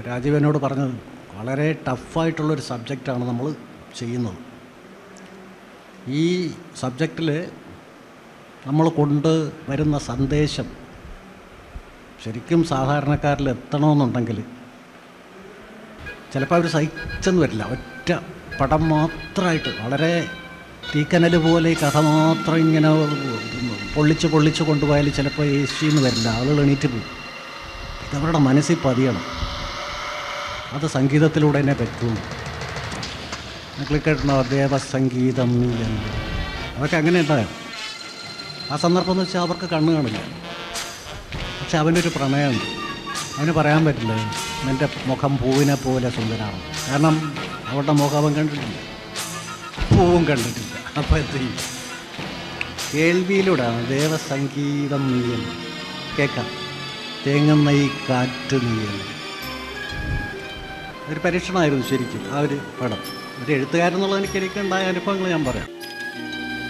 രാജീവ് എന്നോട് പറഞ്ഞത് വളരെ ടഫായിട്ടുള്ളൊരു സബ്ജക്റ്റാണ് നമ്മൾ ചെയ്യുന്നത് ഈ സബ്ജക്റ്റിൽ നമ്മൾ കൊണ്ട് വരുന്ന സന്ദേശം ശരിക്കും സാധാരണക്കാരിൽ എത്തണമെന്നുണ്ടെങ്കിൽ ചിലപ്പോൾ അവർ സഹിച്ചെന്ന് വരില്ല ഒറ്റ പടം മാത്രമായിട്ട് വളരെ തീക്കനൽ പോലെ ഈ കഥ മാത്രം ഇങ്ങനെ പൊള്ളിച്ച് പൊള്ളിച്ച് കൊണ്ടുപോയാൽ ചിലപ്പോൾ എ സിന്ന് വരില്ല ആളുകൾ എണീറ്റ് പോകും ഇതവരുടെ മനസ്സിൽ പതിയണം അത് സംഗീതത്തിലൂടെ തന്നെ പറ്റുള്ളൂ നിങ്ങൾ കേട്ടോ ദേവസംഗീതം നീ എന്ന് അതൊക്കെ അങ്ങനെ ഉണ്ടായോ ആ സന്ദർഭം എന്ന് വെച്ചാൽ അവർക്ക് കണ്ണ് കാണില്ല പക്ഷെ അവനൊരു പ്രണയമുണ്ട് അവന് പറയാൻ പറ്റില്ല എൻ്റെ മുഖം പൂവിനെ പോലെ സുന്ദരമാണ് കാരണം അവളുടെ മുഖം അവൻ കണ്ടിട്ടില്ല പൂവും കണ്ടിട്ടില്ല അപ്പോൾ എന്ത് ചെയ്യും കേൾവിയിലൂടെയാണ് ദേവസംഗീതം നീയൽ കേൾക്കാം തേങ്ങുന്ന ഈ കാറ്റ് നീയൽ ഒരു പരീക്ഷണമായിരുന്നു ശരിക്കും ആ ഒരു പടം ഒരു എഴുത്തുകാരെന്നുള്ളത് എനിക്ക് എനിക്കുണ്ടായ അനുഭവങ്ങൾ ഞാൻ പറയാം